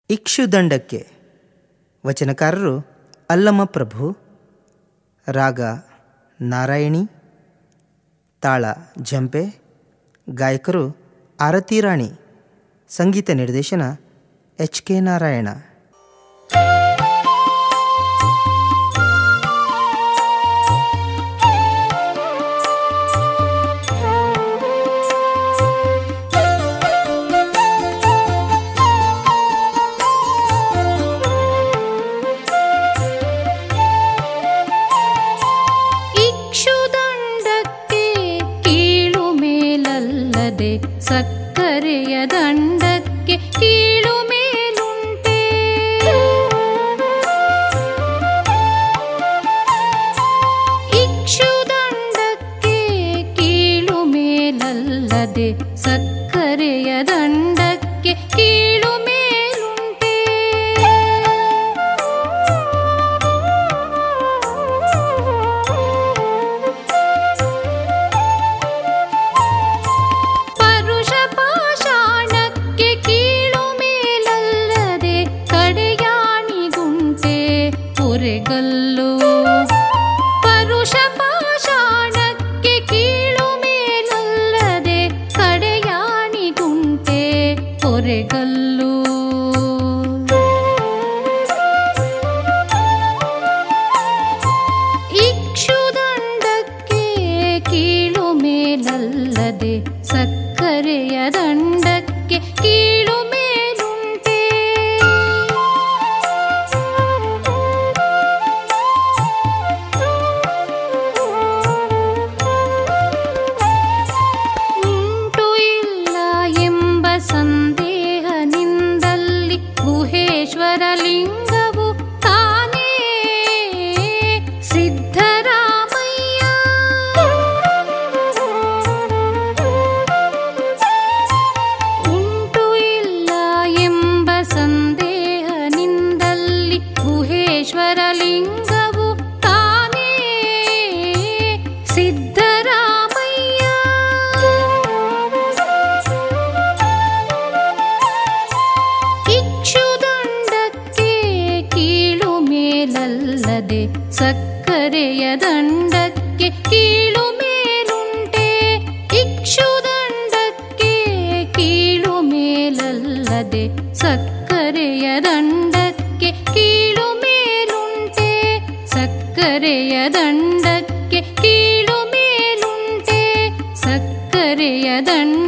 ಇಕ್ಷುದಂಡಕ್ಕೆ ವಚನಕಾರರು ಅಲ್ಲಮ ಪ್ರಭು ರಾಗ ನಾರಾಯಣಿ ತಾಳ ಝಂಪೆ ಗಾಯಕರು ಆರತಿ ರಾಣಿ ಸಂಗೀತ ನಿರ್ದೇಶನ ಎಚ್ ಕೆ ನಾರಾಯಣ ಇಕ್ಷುದಂಡಕ್ಕೆ ಕೀಳು ಮೇಲಲ್ಲದೆ ಸಕ್ಕರೆಯ ದಂಡಕ್ಕೆ ಕೀಳು ಮೇಲುಂಟೆ ಇಕ್ಷುದಂಡಕ್ಕೆ ಕೀಳು ಮೇಲಲ್ಲದೆ ಸಕ್ಕರೆಯ ದಂಡಕ್ಕೆ ಕೀಳು ಮೇಲುಂಟೆ ಪರುಷ ಪಾಷಾಣಕ್ಕೆ ಕೀಳು ಮೇಲಲ್ಲದೆ ಕಡೆಯಾಣಿಗುಂಟೆ ಒರೆಗಲ್ಲು ಪರುಷ ಪಾಷಾಣಕ್ಕೆ ಕೀಳು ಮೇಲಲ್ಲದೆ ಕಡೆಯಾಣಿಗುಂಟೆ ಒರೆಗಲ್ಲು ಇಕ್ಷುದಂಡಕ್ಕೆ ಕೀಳು ಮೇಲಲ್ಲದೆ ಸಕ್ಕರೆಯ ದಂಡಕ್ಕೆ ಕೀಳು ಮೇಲುಂಟೆ ಉಂಟು ಇಲ್ಲ ಎಂಬ ಸಂದೇಹನಿಂದಲ್ಲಿ ಗುಹೇಶ್ವರ ಲಿಂಗವು ತಾನೇ ಸಿದ್ಧರಾಮಯ್ಯ ಉಂಟು ಇಲ್ಲ ಎಂಬ ಸಂದೇಹನಿಂದಲ್ಲಿ ಗುಹೇಶ್ವರ ಲಿಂಗವು ತಾನೇ ಸಿದ್ಧರಾಮಯ್ಯ ಇಕ್ಷುದಂಡಕ್ಕೆ ಕೀಳು ಮೇಲಲ್ಲದೆ ಸಕ್ಕರೆಯ ದಂಡಕ್ಕೆ ಕೀಳು ಮೇಲುಂಟೆ ಇಕ್ಷುದಂಡಕ್ಕೆ ಕೀಳು ಮೇಲಲ್ಲದೆ ಸಕ್ಕರೆಯ ದಂಡಕ್ಕೆ ಕೀಳು ಮೇಲುಂಟೆ ಸಕ್ಕರೆಯ ದಂಡಕ್ಕೆ ಕೀಳು ಮೇಲುಂಟೆ ಸಕ್ಕರೆಯ ದಂಡ